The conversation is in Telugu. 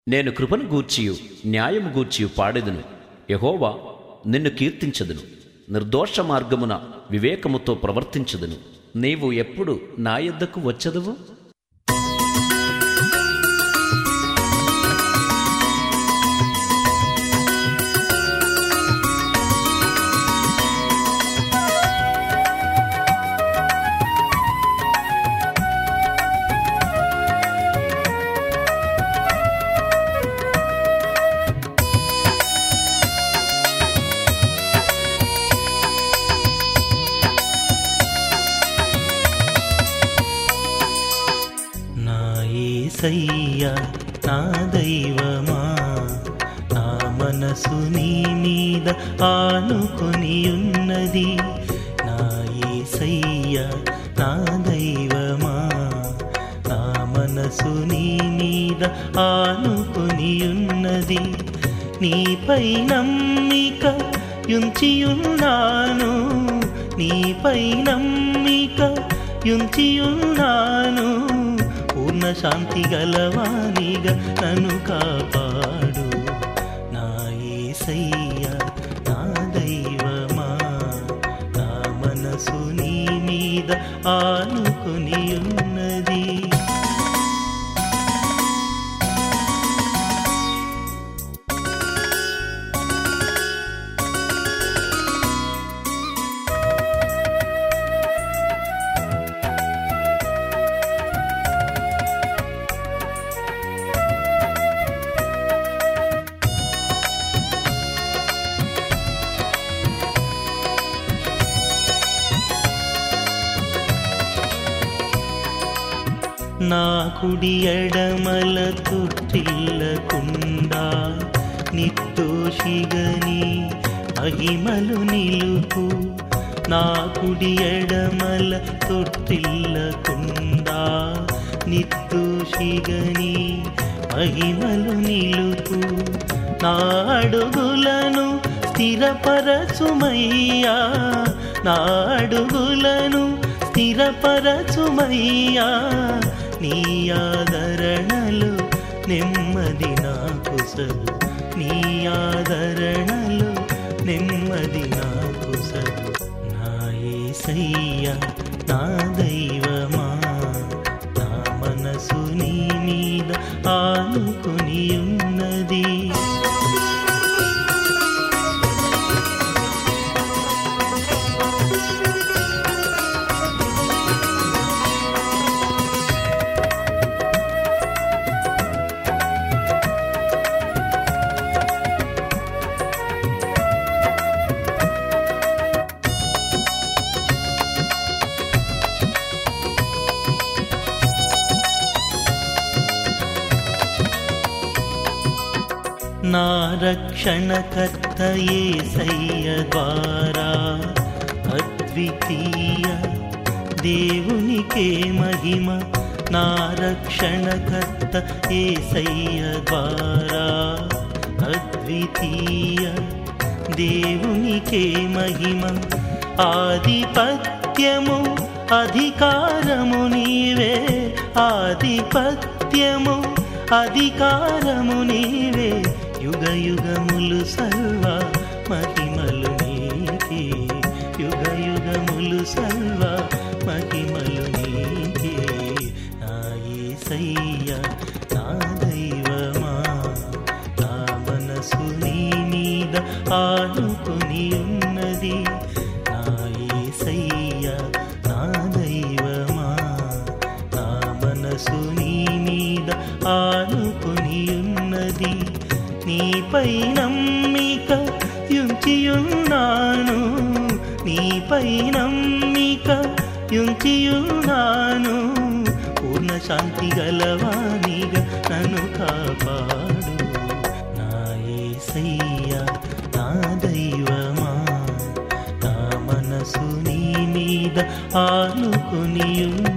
నేను కృపను గూర్చియు న్యాయము గూర్చియు పాడెదను యహోవా నిన్ను కీర్తించదును నిర్దోష మార్గమున వివేకముతో ప్రవర్తించదును నీవు ఎప్పుడు నా యొద్దకు వచ్చదవు నా యేసయ్యా నా దైవమా నా మనసు నీ మీద ఆనుకొని ఉన్నది నా యేసయ్యా నా దైవమా నా మనసు నీ మీద ఆనుకొని ఉన్నది నీపై నమ్మిక యుంచియున్నాను నీపై నమ్మిక యుంచియున్నాను పూర్ణ శాంతి గలవానిగా నన్ను కాపాడు నా యేసయ్యా నా దైవమా నా మనసు నీ మీద ఆనుకొని ఉన్నది నా కుడి ఎడమల తొట్టిల్లకుండా నిర్దోషిగని మహిమలు నిలుపు నా కుడి ఎడమల తొట్టిల్లకుండా నిర్దోషిగని మహిమలు నిలుపు నా అడుగులను స్థిరపరచుమయ్యా నా అడుగులను స్థిరపరచుమయ్యా నీ ఆదరణలు నెమ్మది నాకు సలు నీ ఆదరణలు నెమ్మది నాకు సలు నా యేసయ్యా నా దైవమా నా మనసు నీ మీద ఆనుకొని ఉన్నది నా రక్షణకర్త యేసయ్య ద్వారా అద్వితీయ దేవునికే మహిమ నా రక్షణకర్త యేసయ్య ద్వారా అద్వితీయ దేవునికే మహిమ ఆధిపత్యము అధికారము నీవే ఆధిపత్యము అధికారము నీవే యుగ యుగములు సర్వ మహిమలు నీకే యుగ యుగములు సర్వ మహిమలు నీకే నా యేసయ్య నా దైవమా నా మనసు నీ మీద ఆనుకొని ఉన్నది నా యేసయ్య నా దైవమా నా మనసు నీ మీద ఆనుకొని ఉన్నది నీపై నమ్మిక యుంచియున్నాను నీపై నమ్మిక యుంచియున్నాను పూర్ణ శాంతి గలవానిగా నన్ను కాపాడు నా యేసయ్యా నా దైవమా నా మనసు నీ మీద ఆనుకొని ఉన్న